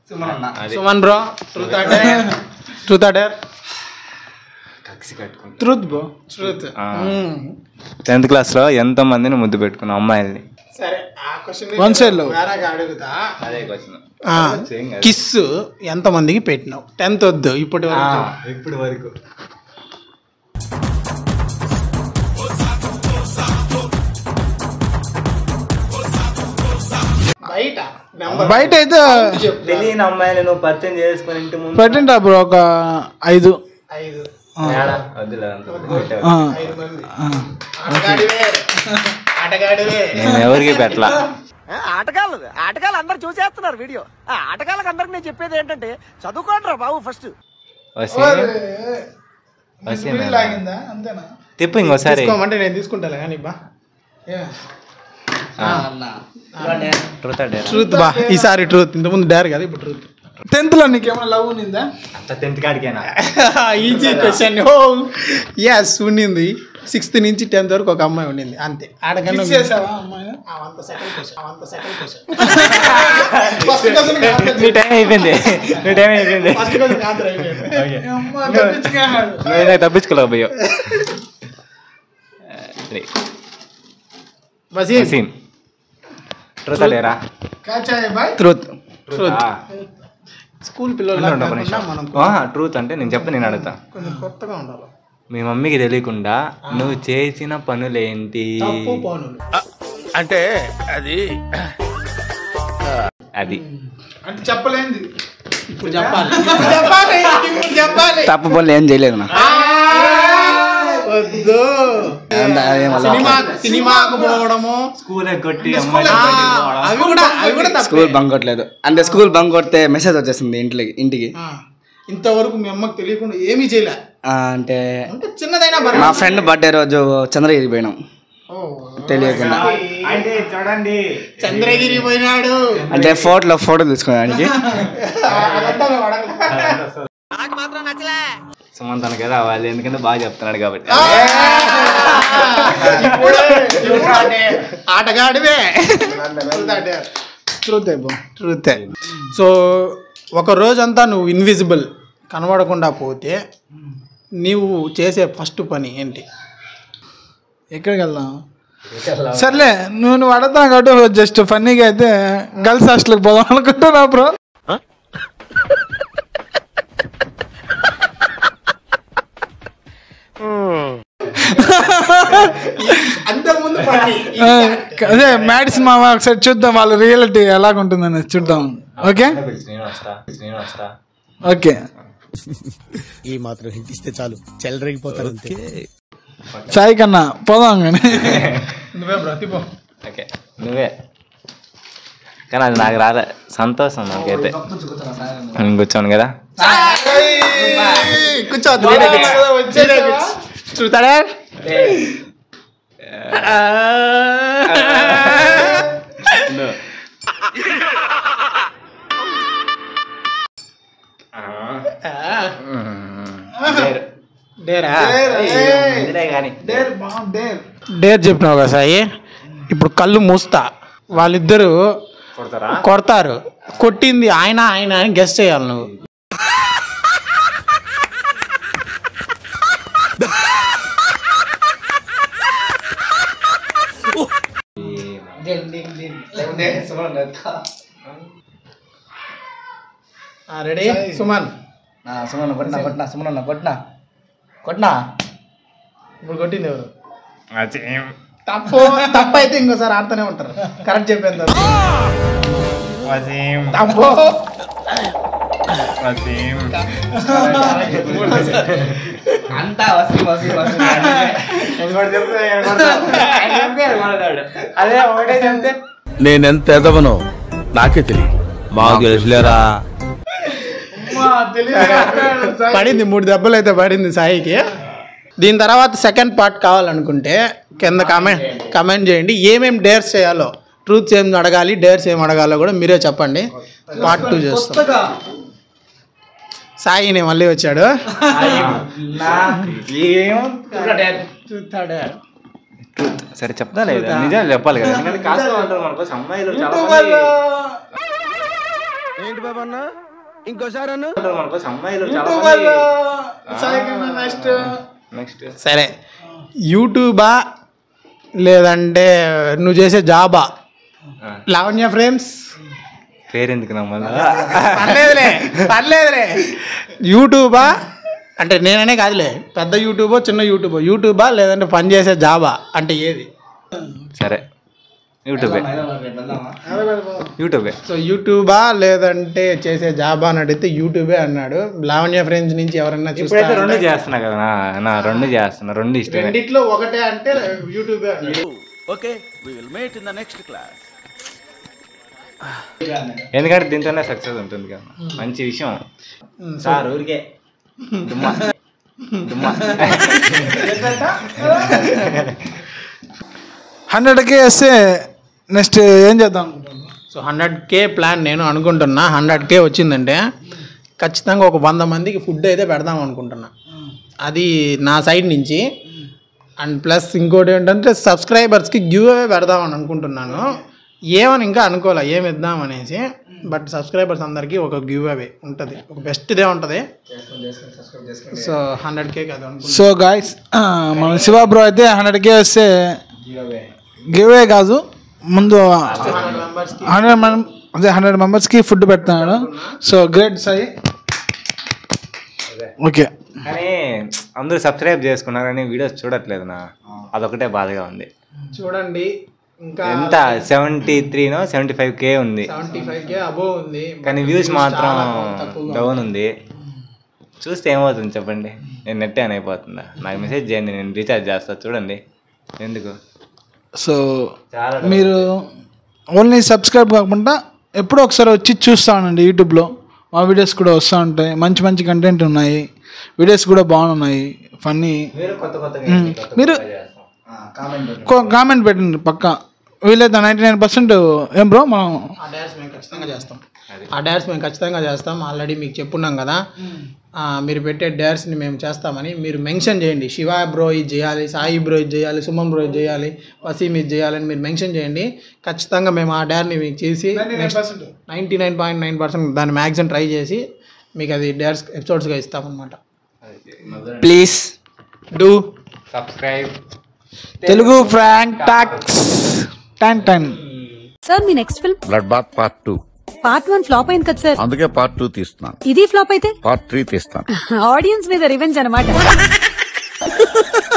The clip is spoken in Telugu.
సుమన్ అన్న అది Suman bro truth or dare truth or dare కక్సి కట్టుకుంటా truth bro truth tenth class లో ఎంతో మందిని ముద్దు పెట్టుకున్నా అమ్మాయిల్ని సరే ఆ క్వశ్చన్ One side లో. వేరేగా అడుగుతా అదే క్వశ్చన్ కిస్ ఎంత మందికి పెట్టినావు టెన్త్ వద్దు ఇప్పటి వరకు ఇప్పుడు వరకు బయట నెంబర్ బయట అయితే తెలియని అమ్మాయిని నువ్వు పరిచయం చేసుకుని ఇంటి ముందు పెట్టండి బ్రో ఒక ఐదు ఐదు ఏడా? వద్దులే అంత. ఆ, ఐదు మంది ఆ. ఆటగాడివే ఆటగాడివే నేను ఎవరికి పెట్టలా ఆటగాళ్ళు ఆటగాళ్ళు అందరు చూసేస్తున్నారు వీడియో ఆ ఆటగాళ్ళకి అందరికి నేను చెప్పేది ఏంటంటే చదువుకోండి రా బాబు ఫస్ట్ వసీ వసీ వీలు లాగిందా అంతేనా తిప్పు ఇంకోసారి తీసుకోమంటే నేను తీసుకుంటాలే కానీ బా ట్రూత్ ఆర్ డేర్ ట్రూత్ బా ఈసారి ట్రూత్ ఇంతకుముందు డేర్ కదా ఇప్పుడు ట్రూత్ టెన్త్ లో నీకేమైనా లవ్ ఉన్నిందా అంత టెన్త్ కాడికేనా ఈజీ క్వశ్చన్ ఓ ఎస్ ఉండింది సిక్స్త్ నుంచి టెన్త్ వరకు ఒక అమ్మాయి ఉండింది అంతే ఆడకన్నా Kiss చేసావా అమ్మాయిని అవంత సెకండ్ క్వశ్చన్ అవంత సెకండ్ క్వశ్చన్ ఫస్ట్ క్వశ్చన్ నీ టైం అయిపోయింది నీ టైం అయిపోయింది ఫస్ట్ క్వశ్చన్ ఆన్సర్ అయిపోయింది ఓకే అమ్మ, తప్పించుకున్నాడు. నువ్వు ఇందాక తప్పించుకోలేకపోయావు Waseem Waseem truth or dare కాచాయ్ బాయ్ ట్రూత్ ట్రూత్ స్కూల్ పిల్లలు మనం ట్రూత్ అంటే నేను చెప్పు నేను అడుగుతా కొంచెం కొత్తగా ఉండాలి మీ మమ్మీకి తెలియకుండా నువ్వు చేసిన పనులేంటి తప్పు పనులు అంటే అది అది అంటే చెప్పలేంది ఇప్పుడు చెప్పాలి ఇప్పుడు చెప్పాలి ఇప్పుడు చెప్పాలి తప్పు పనులు ఏం చేయలేదు నా వద్దు అంత ఏం అలా సినిమా సినిమాకు పోవడము స్కూల్ కొట్టి ఆ, అవి కూడా అవి కూడా తప్పే. స్కూల్ బంక్ కొట్టలేదు అంటే స్కూల్ బంక్ కొడితే మెసేజ్ వచ్చేసింది ఇంటికి ఇంటికి ఆ, ఇంతవరకు మీ అమ్మకి తెలియకుండా ఏమీ చేయలే ఆ, అంటే అంటే చిన్నదైనా మా పర్వాలేదు. ఫ్రెండ్ బర్త్డే రోజు చంద్రగిరి పోయినాం ఓ, తెలియకుండా అంటే చూడండి చంద్రగిరి పోయినాడు అంటే ఫోటోలో ఫోటో తీసుకోవడానికి అదంతా మేము అడగలే. సుమంతనకే రావాలి ఎందుకంటే బాగా చెప్తున్నాడు కాబట్టి ఇప్పుడే, ఇప్పుడే. ఆటగాడివే ట్రూత్ అయిపో ట్రూతే సో ఒక రోజంతా నువ్వు ఇన్విజిబుల్ కనబడకుండా పోతే నీవు చేసే ఫస్ట్ పని ఏంటి ఎక్కడికి వెళ్దాం సర్లే నువ్వు నువ్వు అడుగుతావు కాబట్టి జస్ట్ ఫన్నీగా అయితే గర్ల్స్ హాస్టల్కి పోదాం అనుకుంటున్నా బ్రో అంతకుముందు పని ఆ, అదే మ్యాడ్ సినిమా ఒకసారి చూద్దాం వాళ్ళ రియాలిటీ ఎలాగుంటుందని చూద్దాం ఓకే నేను వస్తా నేను వస్తా ఓకే ఈ మాత్రం హింట్ ఇస్తే చాలు చెల్లరగిపోతారు అంతే సాయి కన్నా పోదాం కానీ నువ్వే బ్రతిపో ఓకే నువ్వే కానీ అది నాకు రాలే సంతోషం నాకైతే నేను కూర్చోను కదా కూర్చోవద్దు నేనే కూర్చో. నేనే కూర్చో. చూస్తాడా డేరా కానీ డేర్ చెప్పినావు కదా సాయి ఇప్పుడు కళ్ళు మూస్తా వాళ్ళిద్దరూ కొడతారా కొడతారు కొట్టింది ఆయన ఆయన అని గెస్ట్ చేయాలి నువ్వు రెడీ సుమన్ సుమన్ కొట్టినా కొట్టినా సుమన్ కొట్టినా కొట్టినా ఇప్పుడు కొట్టింది ఎవరు తప్పు తప్పు అయితే ఇంకోసారి ఆడుతూనే ఉంటారు కరెక్ట్ చెప్పేంత తప్పు అంతా వసి వసి వసి అదే ఒకటే చెప్తే నేనెంత ఎదవనో నాకే తెలియదు మాకు తెలుసులేరా పడింది మూడు దెబ్బలు అయితే పడింది సాయికి దీని తర్వాత సెకండ్ పార్ట్ కావాలనుకుంటే కింద కామెంట్ కమెంట్ చేయండి ఏమేం డేర్స్ చేయాలో ట్రూత్స్ ఏం అడగాలి డేర్స్ ఏం అడగాలో కూడా మీరే చెప్పండి పార్ట్ టూ చేస్తాం సాయిని మళ్ళీ వచ్చాడు చూస్తాడే సరే చెప్తా లేదా నిజాలు చెప్పాలి కదా ఎందుకంటే కాస్త ఉంటారు మనకు అమ్మాయిలు చాలా మంది ఏంటి బాబు అన్న ఇంకోసారి అన్న మనకోసం అమ్మాయిలు చాలా నెక్స్ట్ నెక్స్ట్ సరే యూట్యూబా లేదంటే నువ్వు చేసే జాబా లావణ్య ఫ్రేమ్స్ పేరు ఎందుకు నమ్మల్లా పర్లేదులే పర్లేదులే యూట్యూబా అంటే నేననే కాదులే పెద్ద యూట్యూబో చిన్న యూట్యూబో యూట్యూబా లేదంటే పని చేసే జాబా అంటే ఏది సరే యూట్యూబే యూట్యూబే సో యూట్యూబా లేదంటే చేసే జాబా అని అడిగితే యూట్యూబే అన్నాడు లావణ్య ఫ్రెండ్స్ నుంచి ఎవరైనా ఇప్పుడైతే రెండు చూస్తే చేస్తున్నా కదా నా నా రెండు చేస్తున్నా రెండు ఇష్టమే రెండిట్లో ఒకటే అంటే యూట్యూబే అన్నాడు okay we will meet in the next class ఎందుకంటే దీంతోనే సక్సెస్ ఉంటుంది కదా మంచి విషయం సార్ ఊరికే దుమ్మా దుమ్మా హండ్రెడ్కి వేస్తే నెక్స్ట్ ఏం చేద్దాం అనుకుంటున్నాను సో హండ్రెడ్ కే ప్లాన్ నేను అనుకుంటున్నా హండ్రెడ్ కే వచ్చిందంటే ఖచ్చితంగా ఒక వంద మందికి ఫుడ్ అయితే పెడదాం అనుకుంటున్నా అది నా సైడ్ నుంచి అండ్ ప్లస్ ఇంకోటి ఏంటంటే సబ్స్క్రైబర్స్కి గివ్ అవే పెడదామని అనుకుంటున్నాను ఏమని ఇంకా అనుకోలే ఏమి ఇద్దాం అనేసి బట్ సబ్స్క్రైబర్స్ అందరికీ ఒక గివ్ అవే ఉంటుంది ఒక బెస్ట్దే ఉంటుంది సో హండ్రెడ్ కేక్ అది అనుకుంటున్నాను సో గాయస్ మన శివ బ్రో అయితే హండ్రెడ్కే వస్తే గివే కాదు ముందు హండ్రెడ్ మం అదే హండ్రెడ్ మెంబర్స్కి ఫుడ్ పెడుతున్నాడు సో గ్రేట్ సాయి ఓకే కానీ అందరూ సబ్స్క్రైబ్ చేసుకున్నారని వీడియోస్ చూడట్లేదు నా అదొకటే బాధగా ఉంది చూడండి ఇంకా ఎంత సెవెంటీ త్రీనో సెవెంటీ ఫైవ్ కే ఉంది సెవెంటీ ఫైవ్ కే అబోవ్ ఉంది కానీ వ్యూస్ మాత్రం చాలా తక్కువగా డౌన్ ఉంది చూస్తే ఏమవుతుంది చెప్పండి నేను నెట్ ఆన్ అయిపోతుందా నాకు మెసేజ్ చేయండి నేను రీఛార్జ్ చేస్తా చూడండి ఎందుకు సో చాలా మీరు ఓన్లీ సబ్స్క్రైబ్ కాకుండా ఎప్పుడో ఒకసారి వచ్చి చూస్తూ ఉండండి యూట్యూబ్లో మా వీడియోస్ కూడా వస్తూ ఉంటాయి మంచి మంచి కంటెంట్ ఉన్నాయి వీడియోస్ కూడా బాగున్నాయి ఫన్నీ మీరు కొత్త కొత్తగా మ్మ్. ఏంటి కొత్త మీరు- కొత్తగా చేస్తాం. కామెంట్ పెట్టండి పక్క వీలైతే నైంటీ నైన్ పర్సెంట్ ఏం బ్రో మనం ఆ డ్యాన్స్ మేము ఖచ్చితంగా చేస్తాం ఆ డ్యాన్స్ మేము ఖచ్చితంగా చేస్తాం ఆల్రెడీ మీకు చెప్పున్నాం కదా ఆ, మీరు పెట్టే డ్యాన్స్ని మేము చేస్తామని మీరు మెన్షన్ చేయండి శివ బ్రో ఇది చేయాలి సాయి బ్రో ఇది చేయాలి సుమన్ బ్రో ఇది చేయాలి వసీం ఇది చేయాలని మీరు మెన్షన్ చేయండి ఖచ్చితంగా మేము ఆ డ్యాన్ని మీకు చేసి ninety nine point nine percent దాన్ని మ్యాక్సిమం ట్రై చేసి మీకు అది డ్యాన్స్ ఎపిసోడ్స్గా ఇస్తామన్నమాట please do subscribe Telugu Frank Talks ten ten sir మీ next film Blood Bath part two part one flop అయింది కదా సార్ అందుకే పార్ట్ టూ తీస్తున్నాను ఇది ఫ్లాప్ అయితే పార్ట్ త్రీ తీస్తాను ఆడియన్స్ మీద రివెంజ్ అనమాట